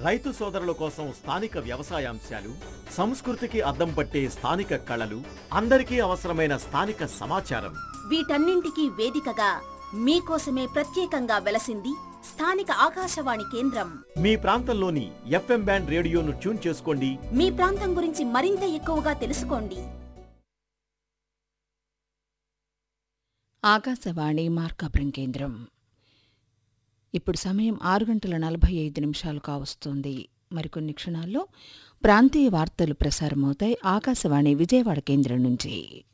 రైతు సోదరుల కోసం స్థానిక వ్యవసాయాంశాలు సంస్కృతికి అద్దం పట్టే స్థానిక కళలు అందరికీ అవసరమైన స్థానిక సమాచారం వీటన్నింటికీ వేదికగా మీకోసమే ప్రత్యేకంగా వెలసింది స్థానిక ఆకాశవాణి కేంద్రం మీ ప్రాంతంలోని ఎఫ్ఎం బ్యాండ్ రేడియోను ట్యూన్ చేసుకోండి మీ ప్రాంతం గురించి మరింత ఎక్కువగా తెలుసుకోండి ఆకాశవాణి మార్కాపురం కేంద్రం ఇప్పుడు సమయం ఆరు గంటల నలభై ఐదు నిమిషాలు కావస్తోంది మరికొన్ని క్షణాల్లో ప్రాంతీయ వార్తలు ప్రసారమవుతాయి ఆకాశవాణి విజయవాడ కేంద్రం నుంచి